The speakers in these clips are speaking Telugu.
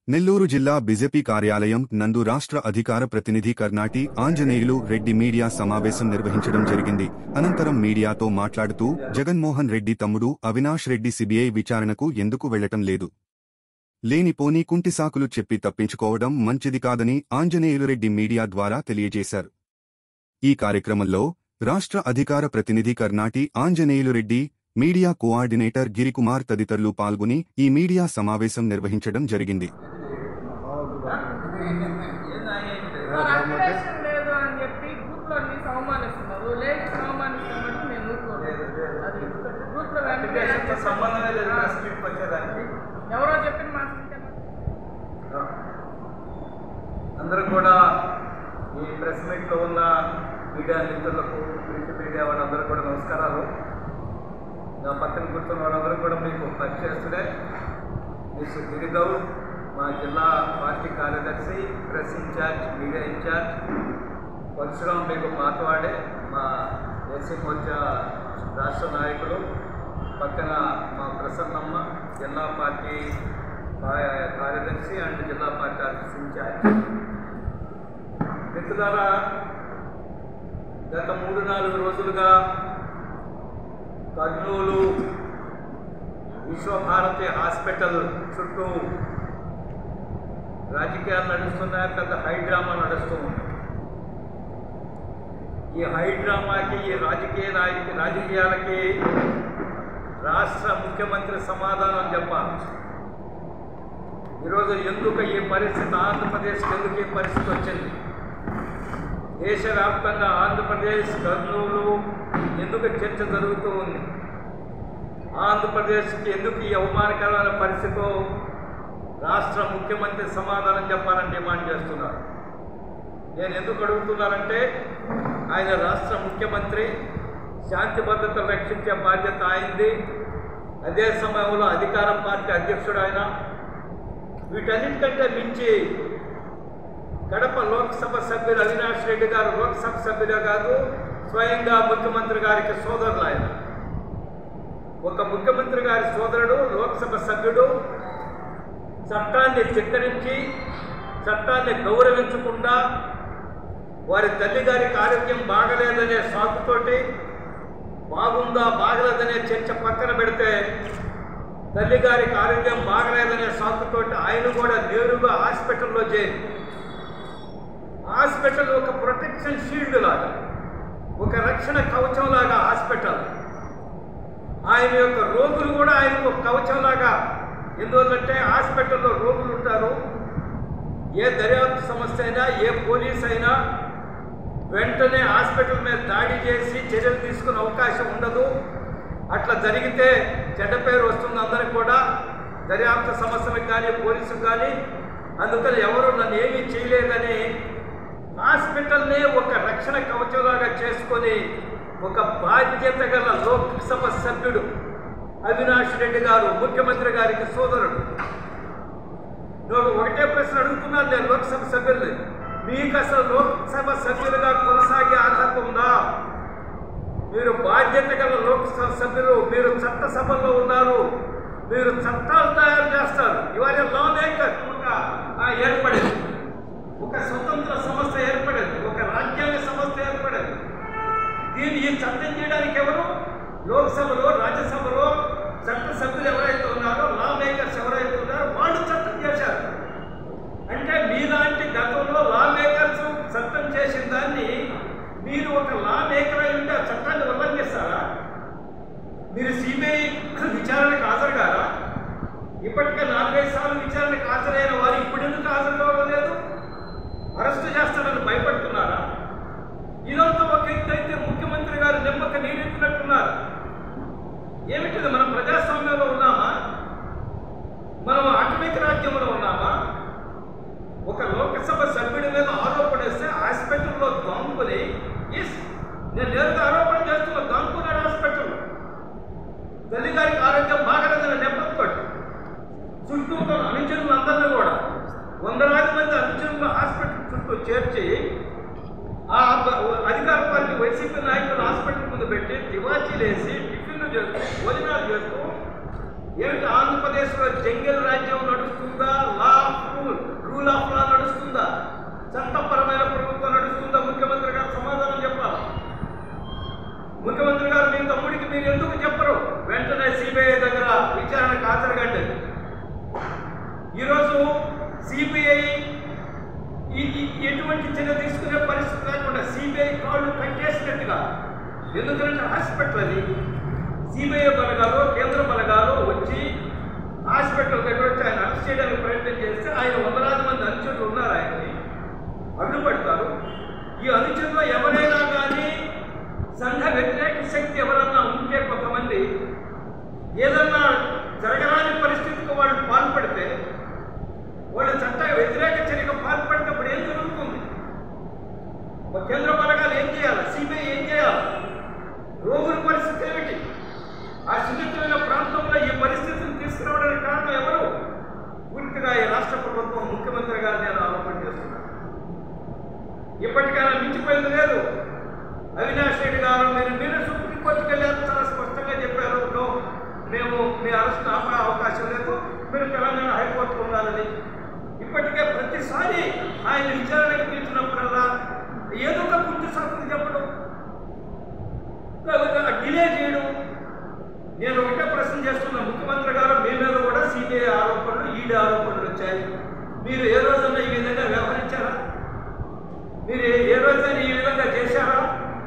నెల్లూరు జిల్లా బీజేపీ కార్యాలయం నందు రాష్ట్ర అధికార ప్రతినిధి కర్నాటి ఆంజనేయులు రెడ్డి మీడియా సమావేశం నిర్వహించడం జరిగింది అనంతరం మీడియాతో మాట్లాడుతూ జగన్మోహన్ రెడ్డి తమ్ముడు అవినాష్ రెడ్డి సిబిఐ విచారణకు ఎందుకు వెళ్లటం లేదు లేనిపోని కుంటిసాకులు చెప్పి తప్పించుకోవడం మంచిది కాదని ఆంజనేయులు రెడ్డి మీడియా ద్వారా తెలియజేశారు ఈ కార్యక్రమంలో రాష్ట్ర అధికార ప్రతినిధి కర్నాటి ఆంజనేయులు రెడ్డి మీడియా కోఆర్డినేటర్ గిరికుమార్ తదితరులు పాల్గొని ఈ మీడియా సమావేశం నిర్వహించడం జరిగింది సార్ అక్యురేషన్ లేదు అని చెప్పి గ్రూప్ లో అన్ని అవమానిస్తున్నారు లేడీస్ అవమానిస్తున్నట్టు నేను ఊరుకోలేదు అది గ్రూప్ లో వెంటనే అప్లికేషన్తో సంబంధమే లేదు ప్రెస్ మీట్కి వచ్చేదానికి ఎవరో చెప్పిన మాట వింటే అందరూ కూడా ఈ ప్రెస్ మీట్లో ఉన్న మీడియా మిత్రులకు ప్రింట్ మీడియా వాళ్ళందరూ కూడా నమస్కారాలు నా పక్కన కూర్చున్న వాళ్ళందరూ కూడా మీకు పరిచయస్తుడే మిస్ గిరిగౌడ్ మా జిల్లా పార్టీ కార్యదర్శి press in-charge media in-charge Parasuram మీకు మాతవాడే మా ఎస్సీ మోర్చా రాష్ట్ర నాయకులు పక్కన మా ప్రసన్నమ్మ జిల్లా పార్టీ కార్య- కార్యదర్శి అండ్ జిల్లా పార్టీ ఆఫీస్ ఇన్ఛార్జ్ మిత్రులారా గత మూడు నాలుగు రోజులుగా కర్నూలు విశ్వభారతి హాస్పిటల్ చుట్టూ రాజకీయాలు నడుస్తున్నాయి పెద్ద హై డ్రామా నడుస్తూ ఉంది ఈ హై డ్రామాకి ఈ రాజకీయ నాయకు రాజకీయాలకి రాష్ట్ర ముఖ్యమంత్రి సమాధానం చెప్పాలి ఈరోజు ఎందుకు ఈ పరిస్థితి ఆంధ్రప్రదేశ్కి ఎందుకు ఈ పరిస్థితి వచ్చింది దేశవ్యాప్తంగా ఆంధ్రప్రదేశ్ కర్నూలు ఎందుకు చర్చ జరుగుతూ ఉంది ఆంధ్రప్రదేశ్కి ఎందుకు ఈ అవమానకరమైన పరిస్థితితో రాష్ట్ర ముఖ్యమంత్రి సమాధానం చెప్పాలని డిమాండ్ చేస్తున్నారు నేను ఎందుకు అడుగుతున్నానంటే ఆయన రాష్ట్ర ముఖ్యమంత్రి శాంతి భద్రతలు రక్షించే బాధ్యత ఆయనది అదే సమయంలో అధికార పార్టీ అధ్యక్షుడు ఆయన వీటన్నిటికంటే మించి కడప లోక్సభ సభ్యులు అవినాష్ రెడ్డి గారు లోక్సభ సభ్యులే కాదు స్వయంగా ముఖ్యమంత్రి గారికి సోదరులు ఆయన ఒక ముఖ్యమంత్రి గారి సోదరుడు లోక్సభ సభ్యుడు చట్టాన్ని చిత్తరించి చట్టాన్ని గౌరవించకుండా వారి తల్లి గారికి ఆరోగ్యం బాగలేదనే సాకుతోటి బాగుందా బాగలేదనే చర్చ పక్కన పెడితే తల్లి గారికి ఆరోగ్యం బాగలేదనే సాకుతోటి ఆయన కూడా నేరుగా హాస్పిటల్లో చేరి హాస్పిటల్ ఒక ప్రొటెక్షన్ షీల్డ్ లాగా ఒక రక్షణ కవచం లాగా హాస్పిటల్ ఆయన యొక్క రోగులు కూడా ఆయనకు ఒక కవచం లాగా ఎందువల్లంటే హాస్పిటల్లో రోగులు ఉంటారు ఏ దర్యాప్తు సంస్థ అయినా ఏ పోలీస్ అయినా వెంటనే హాస్పిటల్ మీద దాడి చేసి చర్యలు తీసుకునే అవకాశం ఉండదు అట్లా జరిగితే చెడ్డ పేరు వస్తుంది అందరికి కూడా దర్యాప్తు సంస్థలకు కానీ పోలీసుకు కానీ అందుకని ఎవరు నన్ను ఏమీ చేయలేదని హాస్పిటల్నే ఒక రక్షణ కవచంలాగా చేసుకొని ఒక బాధ్యత గల లోక్సభ సభ్యుడు అవినాష్ రెడ్డి గారు ముఖ్యమంత్రి గారికి సోదరుడు నేను ఒకటే ప్రశ్న అడుగుతున్నాను నేను లోక్సభ సభ్యుల్ని మీకు అసలు లోక్సభ సభ్యులుగా కొనసాగే అర్హత ఉందా మీరు బాధ్యత గల లోక్సభ సభ్యులు మీరు చట్టసభల్లో ఉన్నారు మీరు చట్టాలు తయారు చేస్తారు ఇవాళ లా మేకర్ ఒక ఆ, ఏర్పడింది ఒక స్వతంత్ర సంస్థ ఏర్పడింది ఒక రాజ్యాంగ సంస్థ ఏర్పడింది దీన్ని ఈ చట్టం చేయడానికి ఎవరు లోక్సభలో రాజ్యసభలో చట్ట సభ్యులు ఎవరైతే ఉన్నారో లా మేకర్స్ ఎవరైతే ఉన్నారో వాళ్ళు చట్టం చేశారు అంటే మీలాంటి గతంలో లా మేకర్స్ చట్టం చేసిన దాన్ని మీరు ఒక లా మేకర్ అయి ఉంటే ఆ చట్టాన్ని ఉల్లంఘిస్తారా మీరు సిబిఐ విచారణకు హాజరు కారా ఇప్పటికే నాలుగైదు సార్లు విచారణకు హాజరైన వారు ఇప్పుడు ఎందుకు హాజరు కావడం లేదు అరెస్టు చేస్తారని భయపడుతున్నారా ఇదంతా ఒక ఎత్తు అయితే ముఖ్యమంత్రి గారు నిమ్మక నీరెత్తినట్టున్నారు ఏమిటిది మనం ప్రజాస్వామ్యంలో ఉన్నామా మనం ఆటవిక రాజ్యంలో ఉన్నామా ఒక లోకసభ సభ్యుడి మీద ఆరోపణ వేస్తే హాస్పిటల్లో దొంకుని ఎస్ నేను నేరుగా ఆరోపణ చేస్తున్నా దొంకున్నాడు హాస్పిటల్లో తల్లి గారికి ఆరోగ్యం బాగలేదని నెప్పంతో చుట్టూ ఉన్న అనుచరులందరినీ కూడా వందలాది మంది అనుచరులు హాస్పిటల్ చుట్టూ చేర్చి ఆ బ- అధికార పార్టీ వైసీపీ నాయకులు హాస్పిటల్ ముందు పెట్టి తివాచీలు వేసి టిఫిన్లు చేస్తూ భోజనాలు చేస్తూ ఏమిటి ఆంధ్రప్రదేశ్లో జంగిల్ రాజ్యం నడుస్తుందా law rule rule of law నడుస్తుందా చట్టపరమైన ప్రభుత్వం నడుస్తుందా ముఖ్యమంత్రి గారు సమాధానం చెప్పాలి ముఖ్యమంత్రి గారు మీ తమ్ముడికి మీరు ఎందుకు చెప్పరు వెంటనే సిబిఐ దగ్గర విచారణకు హాజరుగండి ఈరోజు సిబిఐ ఎటువంటి చర్య తీసుకునే పరిస్థితి లేకుండా సిబిఐ కాళ్ళు కట్టేసినట్టుగా ఎందుకంటే హాస్పిటల్ అది సిబిఐ బలగాలు కేంద్ర బలగాలు వచ్చి హాస్పిటల్ దగ్గర వచ్చి ఆయన అరెస్ట్ చేయడానికి ప్రయత్నం చేస్తే ఆయన వందలాది మంది అనుచరులు ఉన్నారు ఆయన్ని అడ్డుపడతారు ఈ అనుచరులో ఎవరైనా కానీ సంఘ వ్యతిరేక శక్తి ఎవరన్నా ఉంటే కొంతమంది ఏదన్నా జరగరాని పరిస్థితికి వాళ్ళు పాల్పడితే వాళ్ళు చట్ట వ్యతిరేక చర్యకు పాల్పడితే అప్పుడు ఏం జరుగుతుంది ఒక కేంద్ర బలగాలు ఏం చేయాలి సిబిఐ ఏం చేయాలి రోగుల పరిస్థితి ఏమిటి ఆ సున్నితమైన ప్రాంతంలో ఈ పరిస్థితిని తీసుకురావడానికి కారణం ఎవరు పూర్తిగా ఈ రాష్ట్ర ప్రభుత్వం ముఖ్యమంత్రి గారు నేను ఆరోపణ చేస్తున్నాను ఇప్పటికైనా మించిపోయింది లేదు అవినాష్ రెడ్డి గారు మీరు మీరు సుప్రీంకోర్టుకి వెళ్ళారు చాలా స్పష్టంగా చెప్పారు "నో, మేము మీ అరెస్ట్ ఆపే అవకాశం లేదు మీరు తెలంగాణ హైకోర్టులో ఉండాలని ఇప్పటికే ప్రతిసారి ఆయన విచారణకు పిలిచినప్పుడల్లా ఏదో ఒక గుర్తు సాకులు చెప్పడం డిలే చేయడం నేను ఒకటే ప్రశ్న చేస్తున్నా ముఖ్యమంత్రి గారు మీ మీద కూడా సిబిఐ ఆరోపణలు ఈడీ ఆరోపణలు వచ్చాయి మీరు ఏ రోజన్నా ఈ విధంగా వ్యవహరించారా మీరు ఏ- ఏ రోజైనా ఈ విధంగా చేశారా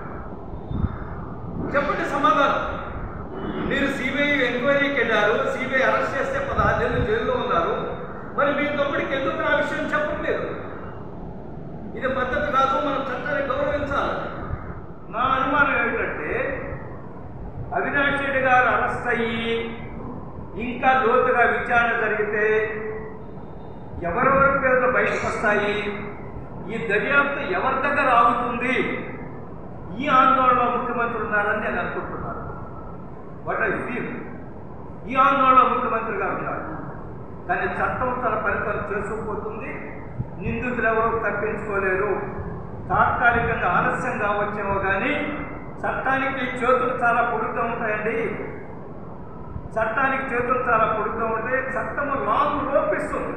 చెప్పండి సమాధానం మీరు సిబిఐ ఎంక్వైరీకి వెళ్ళారు సిబిఐ అరెస్ట్ చేస్తే పదహారు నెలలు జైల్లో ఉన్నారు మరి మీ తమ్ముడికి ఎందుకు ఆ విషయం చెప్పట్లేదు ఇది పద్ధతి కాదు మనం చట్టాన్ని గౌరవించాలి నా అనుమానం ఏమిటంటే అవినాష్ రెడ్డి గారు అరెస్ట్ అయ్యి ఇంకా లోతుగా విచారణ జరిగితే ఎవరెవరి పేర్లు బయటకు వస్తాయి ఈ దర్యాప్తు ఎవరి దగ్గర ఆగుతుంది ఈ ఆందోళన ముఖ్యమంత్రి ఉన్నారని నేను అనుకుంటున్నాను వాట్ ఐ ఫీల్ ఈ ఆందోళన ముఖ్యమంత్రి గారు ఉన్నారు కానీ చట్టం తన పని తను చేసుకుపోతుంది నిందితులు ఎవరూ తప్పించుకోలేరు తాత్కాలికంగా ఆలస్యం కావచ్చేమో కానీ చట్టానికి చేతులు చాలా పొడుగ్గా ఉంటాయండి చట్టానికి చేతులు చాలా పొడుగ్గా ఉంటే చట్టము లాంగ్ లోపిస్తుంది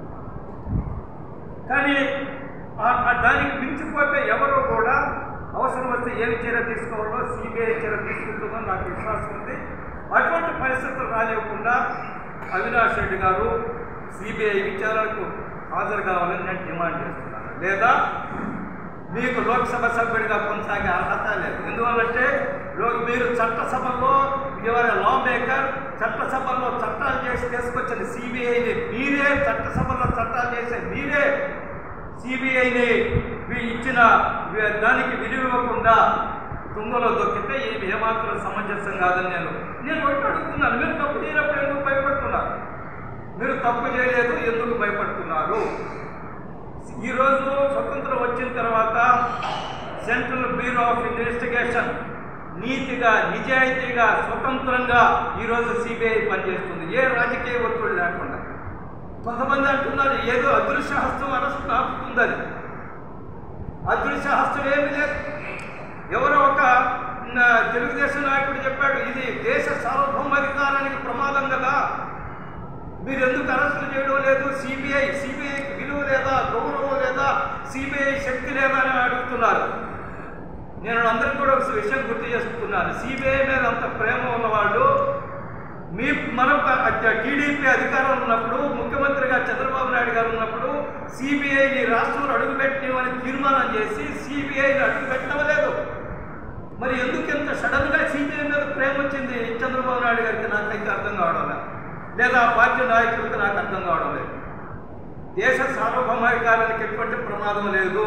కానీ ఆ- ఆ దానికి మించిపోతే ఎవరో కూడా అవసరం వస్తే ఏమి చర్య తీసుకోవాలో సిబిఐ చర్య తీసుకుంటుందో నాకు విశ్వాసం ఉంది అటువంటి పరిస్థితులు రాలేకుండా అవినాష్ రెడ్డి గారు సిబిఐ విచారణకు హాజరు కావాలని నేను డిమాండ్ చేస్తున్నాను లేదా మీకు లోక్సభ సభ్యుడిగా కొనసాగే అర్హత లేదు ఎందువల్లంటే లో మీరు చట్టసభలో ఎవరి లా మేకర్ చట్టసభలో చట్టాలు చేసి తీసుకొచ్చిన సిబిఐని మీరే చట్టసభలో చట్టాలు చేసే మీరే సిబిఐని ఇచ్చిన వి- దానికి విలువ ఇవ్వకుండా తుంగలో దొక్కితే ఇది ఏమాత్రం సమంజసం కాదని నేను నేను ఒకటి అడుగుతున్నాను మీరు తప్పు చేయనప్పుడు ఎందుకు భయపడుతున్నారు మీరు తప్పు చేయలేదు ఎందుకు భయపడుతున్నారు ఈరోజు స్వతంత్రం వచ్చిన తర్వాత సెంట్రల్ బ్యూరో ఆఫ్ ఇన్వెస్టిగేషన్ నీతిగా నిజాయితీగా స్వతంత్రంగా ఈరోజు సిబిఐ పనిచేస్తుంది ఏ రాజకీయ ఒత్తిడి లేకుండా కొంతమంది అంటున్నారు ఏదో అదృశ్య హస్తం అరెస్ట్ ఆపుతుందని అదృశ్య హస్తం ఏమి లేదు ఎవరో ఒక న, తెలుగుదేశం నాయకుడు చెప్పాడు ఇది దేశ సార్వభౌమాధికారానికి ప్రమాదం కదా మీరు ఎందుకు అరెస్టులు చేయడం లేదు సిబిఐ సిబిఐకి విలువ లేదా గౌరవం లేదా సిబిఐ శక్తి లేదా అని అడుగుతున్నారు నేను అందరికీ కూడా ఒక విషయం గుర్తు చేస్తున్నాను సిబిఐ మీద అంత ప్రేమ ఉన్నవాళ్ళు మీ మన టీడీపీ అధికారం ఉన్నప్పుడు ముఖ్యమంత్రిగా చంద్రబాబు నాయుడు గారు ఉన్నప్పుడు సిబిఐని రాష్ట్రంలో అడుగుపెట్టనివని తీర్మానం చేసి సిబిఐని అడుగుపెట్టలేదు మరి ఎందుకు ఇంత సడన్గా సిబిఐ మీద ప్రేమ వచ్చింది చంద్రబాబు నాయుడు గారికి నాకైతే అర్థం కావడం లేదు లేదా ఆ పార్టీ నాయకులకు నాకు అర్థం కావడం లేదు దేశ సార్వభౌమాధికారానికి ఎటువంటి ప్రమాదం లేదు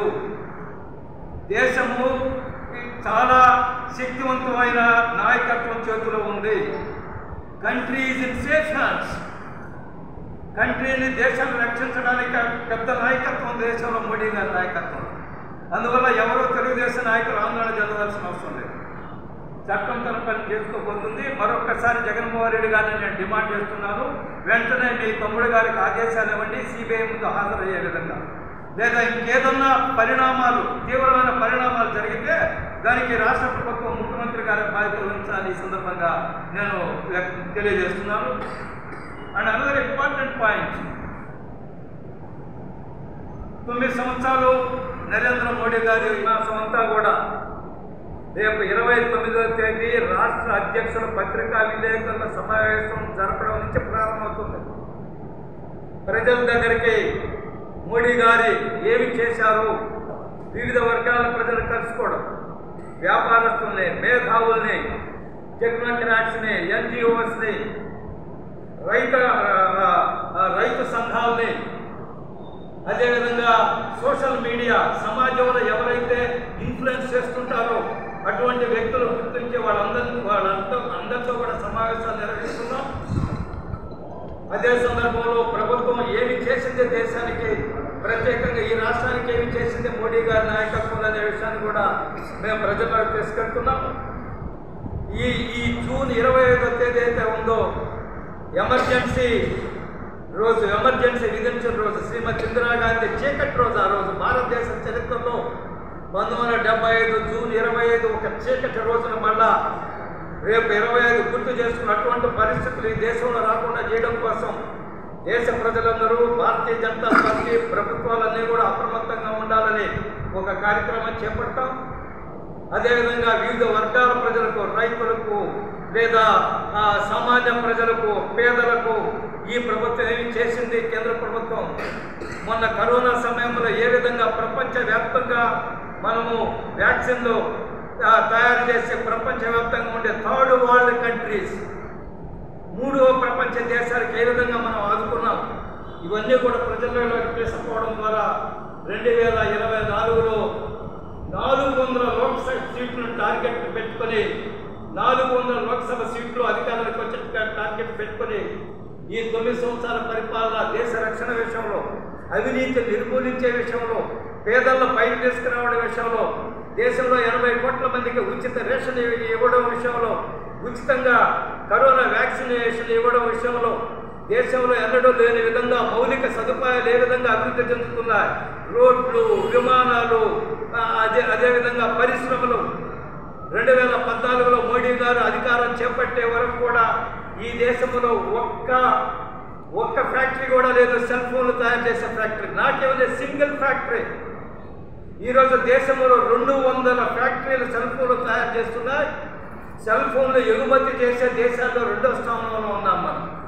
దేశము చాలా శక్తివంతమైన నాయకత్వం చేతిలో ఉంది country is in safe hands కంట్రీని దేశాన్ని రక్షించడానికి పెద్ద నాయకత్వం దేశంలో మోడీ గారి నాయకత్వం అందువల్ల ఎవరో తెలుగుదేశం నాయకులు ఆందోళన చెందవలసిన అవసరం లేదు చట్టం తన పని చేసుకోబోతుంది మరొక్కసారి జగన్మోహన్ రెడ్డి గారిని నేను డిమాండ్ చేస్తున్నాను వెంటనే మీ తమ్ముడు గారికి ఆదేశాలు ఇవ్వండి సిబిఐ ముందు హాజరయ్యే విధంగా లేదా ఇంకేదన్నా పరిణామాలు తీవ్రమైన పరిణామాలు జరిగితే దానికి రాష్ట్ర ప్రభుత్వం ముఖ్యమంత్రి గారి బాధ్యత వహించాలని ఈ సందర్భంగా నేను వ్యక్- తెలియజేస్తున్నాను అండ్ అనదర్ ఇంపార్టెంట్ పాయింట్ తొమ్మిది సంవత్సరాలు నరేంద్ర మోడీ గారి మాసం అంతా కూడా రేపు ఇరవై తొమ్మిదవ తేదీ రాష్ట్ర అధ్యక్షుల పత్రికా విలేకరుల సమావేశం జరపడం నుంచి ప్రారంభమవుతుంది ప్రజల దగ్గరికి మోడీ గారి ఏమి చేశారు వివిధ వర్గాల ప్రజలు కలుసుకోవడం వ్యాపారస్తుల్ని మేధావుల్ని టెక్నోక్రాట్స్ని ఎన్జిఓస్ని రైత ఆ, ఆ, రైతు సంఘాలని అదేవిధంగా సోషల్ మీడియా సమాజంలో ఎవరైతే ఇన్ఫ్లుయెన్స్ చేస్తుంటారో అటువంటి వ్యక్తులు గుర్తించి వాళ్ళందరినీ వాళ్ళంతా అందరితో కూడా సమావేశాలు నిర్వహిస్తున్నాం అదే సందర్భంలో ప్రభుత్వం ఏమి చేసింది దేశానికి ప్రత్యేకంగా ఈ రాష్ట్రానికి ఏమి చేసింది మోడీ గారి నాయకత్వం అనే విషయాన్ని కూడా మేము ప్రజలకు తీసుకెళ్తున్నాం ఈ ఈ జూన్ ఇరవై ఐదో తేదీ అయితే ఉందో ఎమర్జెన్సీ రోజు ఎమర్జెన్సీ విధించిన రోజు శ్రీమతి ఇందిరాగాంధీ చీకటి రోజు ఆ రోజు భారతదేశ చరిత్రలో పంతొమ్మిది వందల డెబ్బై ఐదు జూన్ ఇరవై ఐదు ఒక చీకటి రోజున మళ్ళా రేపు ఇరవై ఐదు గుర్తు చేసుకున్న అటువంటి పరిస్థితులు ఈ దేశంలో రాకుండా చేయడం కోసం దేశ ప్రజలందరూ భారతీయ జనతా పార్టీ ప్రభుత్వాలన్నీ కూడా అప్రమత్తంగా ఉండాలని ఒక కార్యక్రమం చేపట్టాం అదేవిధంగా వివిధ వర్గాల ప్రజలకు రైతులకు లేదా ఆ, సామాన్య ప్రజలకు పేదలకు ఈ ప్రభుత్వం ఏమి చేసింది కేంద్ర ప్రభుత్వం మొన్న కరోనా సమయంలో ఏ విధంగా ప్రపంచవ్యాప్తంగా మనము వ్యాక్సిన్లు ఆ, తయారు చేసి ప్రపంచవ్యాప్తంగా ఉండే థర్డ్ వరల్డ్ కంట్రీస్ మూడవ ప్రపంచ దేశాలకు ఏ విధంగా మనం ఆదుకున్నాం ఇవన్నీ కూడా ప్రజల్లోకి తీసుకుపోవడం ద్వారా రెండు వేల ఇరవై నాలుగులో నాలుగు వందల లోక్సభ సీట్లను టార్గెట్ పెట్టుకొని నాలుగు వందల లోక్సభ సీట్లు అధికారులకు వచ్చే టార్గెట్ పెట్టుకొని ఈ తొమ్మిది సంవత్సరాల పరిపాలన దేశ రక్షణ విషయంలో అవినీతి నిర్మూలించే విషయంలో పేదలను పైకి తీసుకురావడం విషయంలో దేశంలో ఎనభై కోట్ల మందికి ఉచిత రేషన్ ఇవ్వ- ఇవ్వడం విషయంలో ఉచితంగా కరోనా వ్యాక్సినేషన్ ఇవ్వడం విషయంలో దేశంలో ఎన్నడూ లేని విధంగా మౌలిక సదుపాయాలు ఏ విధంగా అభివృద్ధి చెందుతున్నాయి రోడ్లు విమానాలు ఆ, అదే అదేవిధంగా పరిశ్రమలు రెండు వేల పద్నాలుగులో మోడీ గారు అధికారం చేపట్టే వరకు కూడా ఈ దేశంలో ఒక్క ఒక్క ఫ్యాక్టరీ కూడా లేదు సెల్ ఫోన్లు తయారు చేసే ఫ్యాక్టరీ నాట్ ఎవరి సింగిల్ ఫ్యాక్టరీ ఈరోజు దేశంలో రెండు వందల ఫ్యాక్టరీలు సెల్ ఫోన్లు తయారు చేస్తున్నాయి సెల్ ఫోన్లు ఎగుమతి చేసే దేశాల్లో రెండో స్థానంలో ఉన్నాం మనం